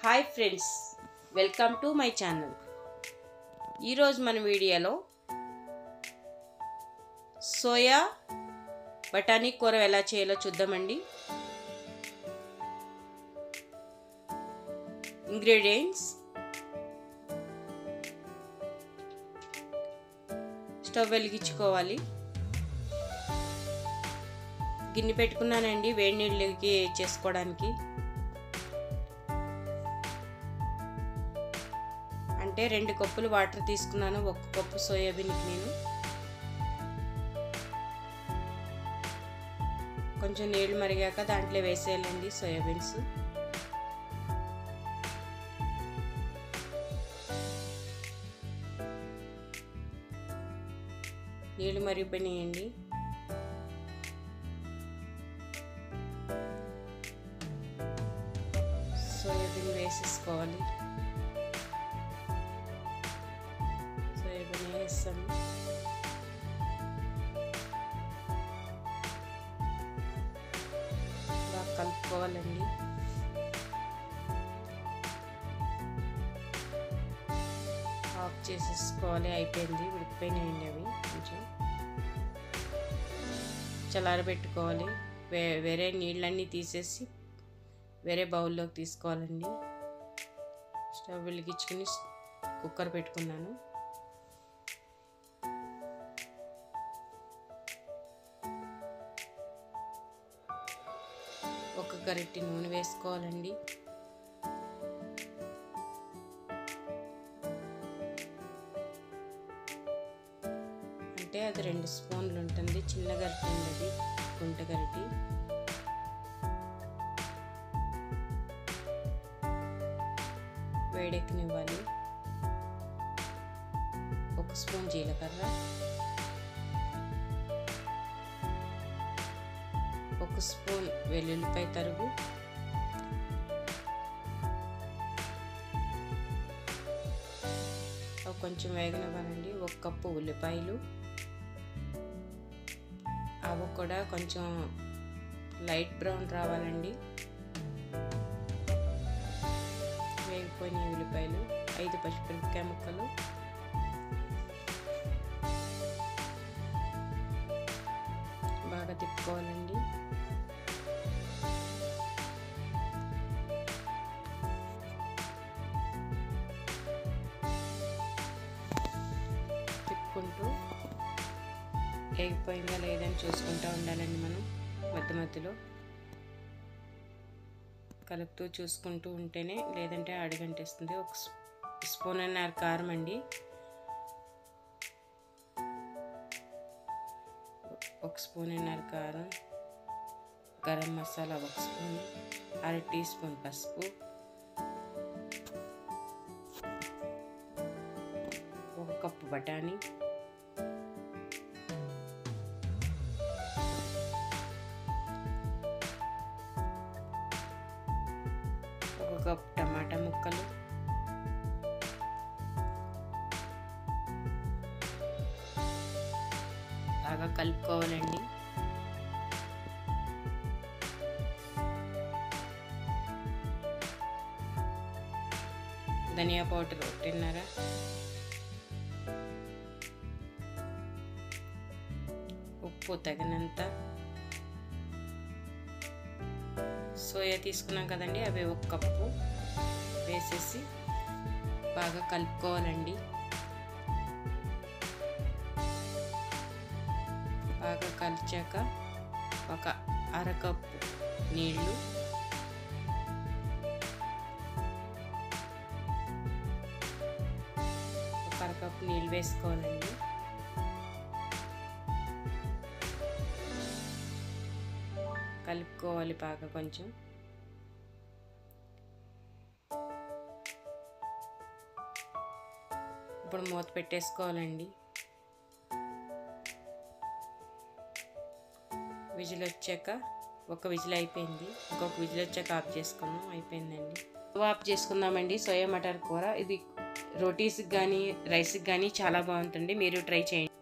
hi friends welcome to my channel ఈరోజు మన వీడియోలో సోయా బఠానీ కూర ఎలా చేయాలో చూద్దామండి ఇంగ్రీడియంట్స్ స్టవ్ వెలిగించుకోవాలి గిన్నె పెట్టుకున్నానండి వేడి నీళ్ళకి చేసుకోవడానికి అంటే రెండు కప్పులు వాటర్ తీసుకున్నాను ఒక కప్పు సోయాబీన్కి నేను కొంచెం నీళ్ళు మరిగాక దాంట్లో వేసేయాలండి సోయాబీన్స్ నీళ్ళు మరిగిపోయినాయండి సోయాబీన్ వేసేసుకోవాలి సోయాబీన్ వేస్తాను బాగా కలుపుకోవాలండి ఆఫ్ చేసేసుకోవాలి అయిపోయింది ఉడికిపోయినాయండి అవి కొంచెం చల్లారబెట్టుకోవాలి వే వేరే నీళ్ళన్నీ తీసేసి వేరే బౌల్లోకి తీసుకోవాలండి స్టవ్ వెలిగించుకుని కుక్కర్ పెట్టుకున్నాను ఒక గరిటె నూనె వేసుకోవాలండి అంటే అది రెండు స్పూన్లు ఉంటుంది చిన్న గరిటె అది గుంట గరిటె వేడెక్కనివ్వాలి ఒక స్పూన్ జీలకర్ర ఒక స్పూన్ వెల్లుల్లిపాయ తరుగు కొంచెం వేగనివ్వాలండి ఒక కప్పు ఉల్లిపాయలు అవి కూడా కొంచెం లైట్ బ్రౌన్ రావాలండి వేగిపోయిన ఉల్లిపాయలు ఐదు పచ్చిమిరపకాయ ముక్కలు బాగా తిప్పుకోవాలండి తిప్పుకుంటూ వేగిపోయిందా లేదని చూసుకుంటూ ఉండాలండి మనం మధ్య మధ్యలో కలుపుతూ చూసుకుంటూ ఉంటేనే లేదంటే అడిగంటేస్తుంది ఒక స్పూన్ అన్నర కారం అండి ఒక స్పూన్ అన్నర కారం గరం మసాలా ఒక స్పూన్ అర టీ స్పూన్ పసుపు ఒక కప్పు బఠానీ ఒక కప్ టమాటా ముక్కలు బాగా కలుపుకోవాలండి ధనియా పౌడర్ ఒకటిన్నర ఉప్పు తగినంత సోయా తీసుకున్నాం కదండి అవి ఒక కప్పు వేసేసి బాగా కలుపుకోవాలండి బాగా కలిచాక ఒక అరకప్పు నీళ్ళు ఒక అరకప్పు నీళ్ళు వేసుకోవాలండి కలుపుకోవాలి బాగా కొంచెం ఇప్పుడు మూత పెట్టేసుకోవాలండి విజిల్ వచ్చాక ఒక విజిల్ అయిపోయింది ఇంకొక విజిల్ వచ్చాక ఆఫ్ చేసుకున్నాం అయిపోయిందండి ఆఫ్ చేసుకుందామండి సోయా మటర్ కూర ఇది రోటీస్కి కానీ రైస్కి కానీ చాలా బాగుంటుంది మీరు ట్రై చేయండి